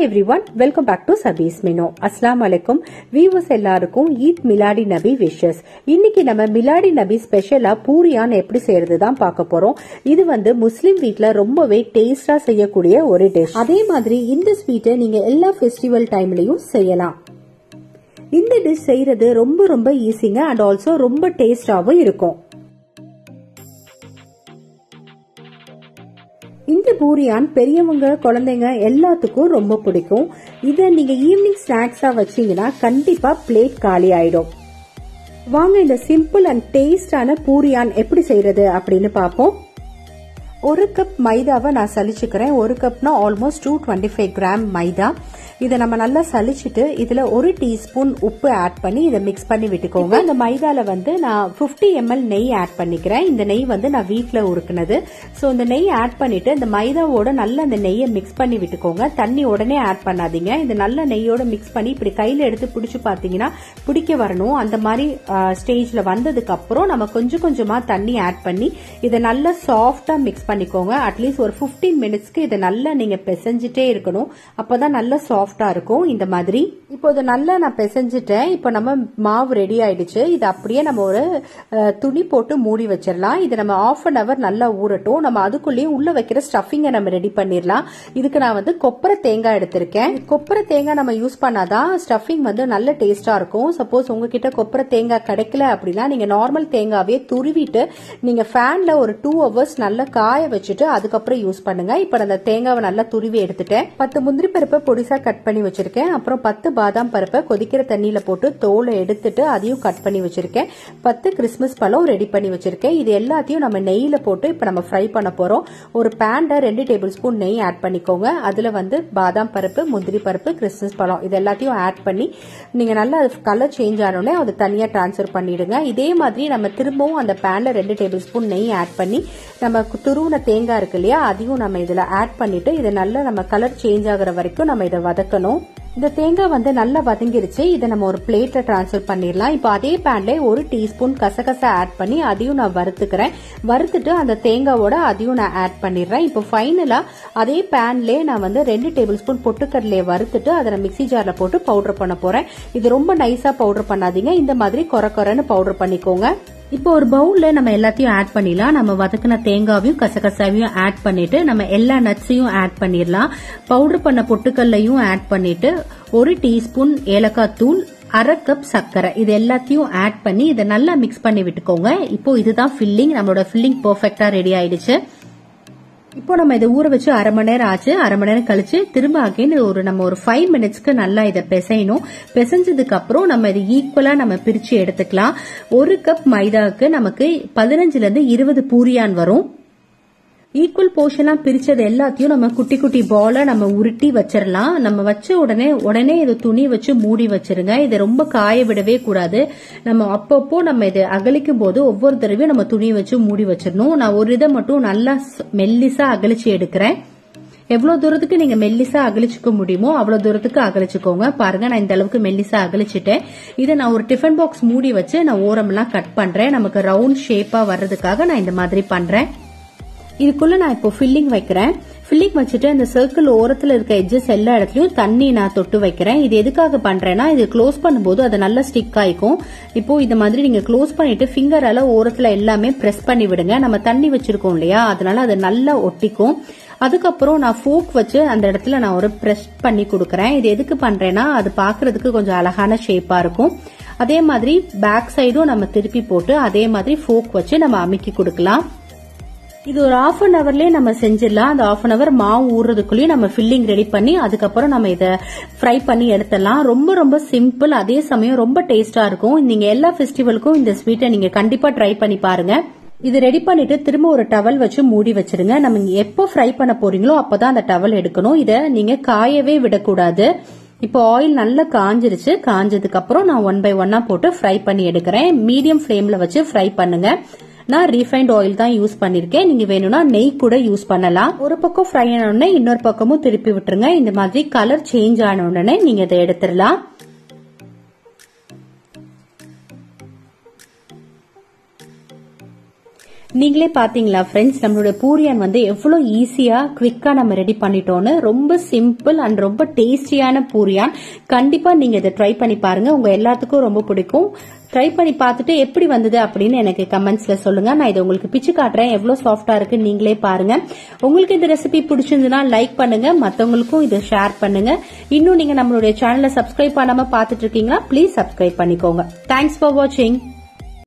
every everyone welcome back to Sabi's menu அஸ்லாம் வலைக்கும் viewers எல்லாருக்கும் ஈத் மிலாடி நபி விஷஸ் இன்னைக்கு நம்ம மிலாடி நபி ஸ்பெஷலா பூரியான் எப்படி செய்யறது தான் பார்க்க போறோம் இது வந்து முஸ்லிம் வீட்ல ரொம்பவே டேஸ்டா செய்யக்கூடிய ஒரு டிஷ் அதே மாதிரி இந்த ஸ்வீட்டை நீங்க எல்லா ஃபெஸ்டிவல் டைம்லயும் செய்யலாம் இந்த டிஷ் செய்யறது ரொம்ப ரொம்ப ஈஸிங்க அண்ட் ஆல்சோ ரொம்ப டேஸ்டாவும் இருக்கும் இந்த பூரியான் பெரியவங்க குழந்தைங்க எல்லாத்துக்கும் ரொம்ப பிடிக்கும் இதை நீங்க ஈவினிங் ஸ்நாக்ஸா வச்சீங்கன்னா கண்டிப்பா பிளேட் காலி ஆயிடும் வாங்க இந்த சிம்பிள் அண்ட் டேஸ்டான பூரியான் எப்படி செய்யறது அப்படின்னு பார்ப்போம் ஒரு கப் மைதாவை நான் சலிச்சுக்கிறேன் ஒரு கப்னா almost two twenty five gram maida இதை நம்ம நல்லா சலிச்சுட்டு இதுல ஒரு டீஸ்பூன் உப்பு ஆட் பண்ணி இதை மிக்ஸ் பண்ணி விட்டுக்கோங்க இந்த மைதால வந்து நான் பிப்டி எம்எல் நெய் ஆட் பண்ணிக்கிறேன் இந்த நெய் வந்து நான் வீட்டில் உருக்குனது ஸோ இந்த நெய் ஆட் பண்ணிட்டு இந்த மைதாவோட நல்லா இந்த நெய்யை மிக்ஸ் பண்ணி விட்டுக்கோங்க தண்ணி உடனே ஆட் பண்ணாதீங்க இந்த நல்ல நெய்யோட மிக்ஸ் பண்ணி இப்படி கையில எடுத்து பிடிச்சு பார்த்தீங்கன்னா பிடிக்க வரணும் அந்த மாதிரி ஸ்டேஜ்ல வந்ததுக்கு அப்புறம் நம்ம கொஞ்சம் கொஞ்சமா தண்ணி ஆட் பண்ணி இதை நல்லா சாஃப்டா மிக்ஸ் பண்ணிக்கோங்க அட்லீஸ்ட் ஒரு பிப்டீன் மினிட்ஸ்க்கு இதை நல்லா நீங்க பிசைஞ்சிட்டே இருக்கணும் அப்பதான் நல்லா சாஃப்டா இருக்கும் இந்த மாதிரி இப்போ இதை நல்லா நான் பிசைஞ்சிட்டேன் இப்போ நம்ம மாவு ரெடி ஆயிடுச்சு இது அப்படியே நம்ம ஒரு துணி போட்டு மூடி வச்சிடலாம் இது நம்ம ஆஃப் அன் அவர் நல்லா ஊறட்டும் நம்ம அதுக்குள்ளேயும் உள்ள வைக்கிற ஸ்டஃபிங்கை நம்ம ரெடி பண்ணிடலாம் இதுக்கு நான் வந்து கொப்பரை தேங்காய் எடுத்திருக்கேன் கொப்பரை தேங்காய் நம்ம யூஸ் பண்ணாதான் ஸ்டஃபிங் வந்து நல்ல டேஸ்டா இருக்கும் சப்போஸ் உங்ககிட்ட கொப்பரை தேங்காய் கிடைக்கல அப்படின்னா நீங்க நார்மல் தேங்காவே துருவிட்டு நீங்க ஃபேன்ல ஒரு டூ ஹவர்ஸ் நல்லா காய வச்சுட்டு அதுக்கப்புறம் யூஸ் பண்ணுங்க இப்ப அந்த தேங்காவை நல்லா துருவி எடுத்துட்டேன் பத்து முந்திரி பருப்பை பொடிசா கட் பண்ணி வச்சிருக்கேன் அப்புறம் பத்து பாதாம் பருப்பை கொதிக்கிற தண்ணியில போட்டு தோலை எடுத்துட்டு அதையும் கட் பண்ணி வச்சிருக்கேன் பத்து கிறிஸ்மஸ் பழம் ரெடி பண்ணி வச்சிருக்கேன் இது எல்லாத்தையும் நம்ம நெய்யில போட்டு இப்ப நம்ம ஃப்ரை பண்ண போறோம் ஒரு பேன்ல ரெண்டு டேபிள் ஸ்பூன் நெய் ஆட் பண்ணிக்கோங்க அதுல வந்து பாதாம் பருப்பு முந்திரி பருப்பு கிறிஸ்மஸ் பழம் இது எல்லாத்தையும் ஆட் பண்ணி நீங்க நல்லா கலர் சேஞ்ச் ஆனோடனே அதை தனியா டிரான்ஸ்ஃபர் பண்ணிடுங்க இதே மாதிரி நம்ம திரும்பவும் அந்த பேன்ல ரெண்டு டேபிள் ஸ்பூன் நெய் ஆட் பண்ணி நம்ம துருவின தேங்காய் இருக்கு இல்லையா அதையும் நம்ம இதுல ஆட் பண்ணிட்டு இதை நல்லா நம்ம கலர் சேஞ்ச் ஆகுற வரைக்கும் நம்ம இதை வதக்கணும் இந்த தேங்காய் வந்து நல்லா வதங்கிருச்சு இதை நம்ம ஒரு பிளேட்ல டிரான்ஸ்ஃபர் பண்ணிடலாம் இப்போ அதே பேன்ல ஒரு டீஸ்பூன் கசகசா ஆட் பண்ணி அதையும் நான் வறுத்துக்கிறேன் வறுத்துட்டு அந்த தேங்காவோட அதையும் நான் ஆட் பண்ணிடுறேன் இப்போ ஃபைனலா அதே பேன்ல நான் வந்து ரெண்டு டேபிள் ஸ்பூன் பொட்டுக்கடலையை வறுத்துட்டு அதை நான் மிக்சி ஜார்ல போட்டு பவுடர் பண்ண போறேன் இது ரொம்ப நைஸா பவுடர் பண்ணாதீங்க இந்த மாதிரி கொர கொரன்னு பவுடர் பண்ணிக்கோங்க இப்போ ஒரு பவுல்ல நம்ம எல்லாத்தையும் ஆட் பண்ணிடலாம் நம்ம வதக்கின தேங்காவையும் கசகசாவையும் ஆட் பண்ணிட்டு நம்ம எல்லா நட்ஸையும் ஆட் பண்ணிடலாம் பவுடர் பண்ண பொட்டுக்கல்லையும் ஆட் பண்ணிட்டு ஒரு டீஸ்பூன் ஏலக்காய் தூள் அரை கப் சர்க்கரை இது எல்லாத்தையும் ஆட் பண்ணி இதை நல்லா மிக்ஸ் பண்ணி விட்டுக்கோங்க இப்போ இதுதான் ஃபில்லிங் நம்மளோட ஃபில்லிங் பர்ஃபெக்டா ரெடி ஆயிடுச்சு இப்போ நம்ம இதை ஊற வச்சு அரை மணி நேரம் ஆச்சு அரை மணி நேரம் கழிச்சு திரும்ப அகைன் ஒரு நம்ம ஒரு ஃபைவ் மினிட்ஸ்க்கு நல்லா இதை பிசையணும் பிசைஞ்சதுக்கு அப்புறம் நம்ம இது ஈக்குவலா நம்ம பிரிச்சு எடுத்துக்கலாம் ஒரு கப் மைதாவுக்கு நமக்கு பதினஞ்சுல இருந்து இருபது பூரியான் வரும் ஈக்குவல் போர்ஷனா பிரிச்சது எல்லாத்தையும் நம்ம குட்டி குட்டி பால நம்ம உருட்டி வச்சிடலாம் நம்ம வச்ச உடனே உடனே இது துணி வச்சு மூடி வச்சிருங்க இதை ரொம்ப காய விடவே கூடாது நம்ம அப்பப்போ நம்ம இதை அகலிக்கும் போது ஒவ்வொரு தடவையும் நம்ம துணி வச்சு மூடி வச்சிடணும் நான் ஒரு இதை மட்டும் நல்லா மெல்லிசா அகலிச்சு எடுக்கிறேன் எவ்வளவு தூரத்துக்கு நீங்க மெல்லிசா அகலிச்சுக்க முடியுமோ அவ்வளவு தூரத்துக்கு அகலிச்சுக்கோங்க பாருங்க நான் இந்த அளவுக்கு மெல்லிசா அகலிச்சுட்டேன் இதை நான் ஒரு டிஃபன் பாக்ஸ் மூடி வச்சு நான் ஓரமெல்லாம் கட் பண்றேன் நமக்கு ரவுண்ட் ஷேப்பா வர்றதுக்காக நான் இந்த மாதிரி பண்றேன் இதுக்குள்ள நான் இப்போ ஃபில்லிங் வைக்கிறேன் ஃபில்லிங் வச்சுட்டு அந்த சர்க்கிள் ஓரத்துல இருக்க எட்ஜஸ் எல்லா இடத்துலயும் தண்ணி நான் தொட்டு வைக்கிறேன் இது எதுக்காக பண்றேன்னா இது க்ளோஸ் பண்ணும்போது அது நல்லா ஸ்டிக் ஆயிக்கும் இப்போ இந்த மாதிரி நீங்க க்ளோஸ் பண்ணிட்டு ஃபிங்கரால ஓரத்துல எல்லாமே பிரஸ் பண்ணி விடுங்க நம்ம தண்ணி வச்சிருக்கோம் இல்லையா அதனால அது நல்லா ஒட்டிக்கும் அதுக்கப்புறம் நான் ஃபோக் வச்சு அந்த இடத்துல நான் ஒரு ப்ரெஸ் பண்ணி கொடுக்கறேன் இது எதுக்கு பண்றேன்னா அது பாக்குறதுக்கு கொஞ்சம் அழகான ஷேப்பா இருக்கும் அதே மாதிரி பேக் சைடும் நம்ம திருப்பி போட்டு அதே மாதிரி ஃபோக் வச்சு நம்ம அமுக்கி கொடுக்கலாம் இது ஒரு ஆஃப் அன் ஹவர்லயே நம்ம செஞ்சிடலாம் அந்த ஆஃப் அன் ஹவர் மாவு ஊறுறதுக்குள்ளேயும் நம்ம ஃபில்லிங் ரெடி பண்ணி அதுக்கப்புறம் நம்ம இதை ஃப்ரை பண்ணி எடுத்துடலாம் ரொம்ப ரொம்ப சிம்பிள் அதே சமயம் ரொம்ப டேஸ்டா இருக்கும் நீங்க எல்லா ஃபெஸ்டிவலுக்கும் இந்த ஸ்வீட்டை நீங்க கண்டிப்பா ட்ரை பண்ணி பாருங்க இது ரெடி பண்ணிட்டு திரும்ப ஒரு டவல் வச்சு மூடி வச்சிருங்க நம்ம எப்போ ஃப்ரை பண்ண போறீங்களோ அப்பதான் அந்த டவல் எடுக்கணும் இதை நீங்க காயவே விடக்கூடாது இப்போ ஆயில் நல்லா காஞ்சிருச்சு காஞ்சதுக்கு அப்புறம் நான் ஒன் பை ஒன்னா போட்டு ஃப்ரை பண்ணி எடுக்கிறேன் மீடியம் ஃபிளேம்ல வச்சு ஃப்ரை பண்ணுங்க நான் ரீஃபைண்ட் ஆயில் தான் யூஸ் பண்ணிருக்கேன் நீங்க வேணும்னா நெய் கூட யூஸ் பண்ணலாம் ஒரு பக்கம் ஃப்ரை ஆன உடனே இன்னொரு பக்கமும் திருப்பி விட்டுருங்க இந்த மாதிரி கலர் சேஞ்ச் ஆன உடனே நீங்க இதை எடுத்துடலாம் நீங்களே பாத்தீங்களா ஃப்ரெண்ட்ஸ் நம்மளோட பூரியான் வந்து எவ்வளவு ஈஸியா குவிக்கா நம்ம ரெடி பண்ணிட்டோம்னு ரொம்ப சிம்பிள் அண்ட் ரொம்ப டேஸ்டியான பூரியான் கண்டிப்பா நீங்க இதை ட்ரை பண்ணி பாருங்க உங்க எல்லாத்துக்கும் ரொம்ப பிடிக்கும் ட்ரை பண்ணி பார்த்துட்டு எப்படி வந்தது அப்படின்னு எனக்கு கமெண்ட்ஸ்ல சொல்லுங்க நான் இதை உங்களுக்கு பிச்சு காட்டுறேன் எவ்வளவு சாஃப்டா இருக்கு நீங்களே பாருங்க உங்களுக்கு இந்த ரெசிபி பிடிச்சிருந்ததுன்னா லைக் பண்ணுங்க மத்தவங்களுக்கும் இதை ஷேர் பண்ணுங்க இன்னும் நீங்க நம்மளுடைய சேனலை சப்ஸ்கிரைப் பண்ணாம பார்த்துட்டு இருக்கீங்களா ப்ளீஸ் சப்ஸ்கிரைப் பண்ணிக்கோங்க தேங்க்ஸ் ஃபார் வாட்சிங்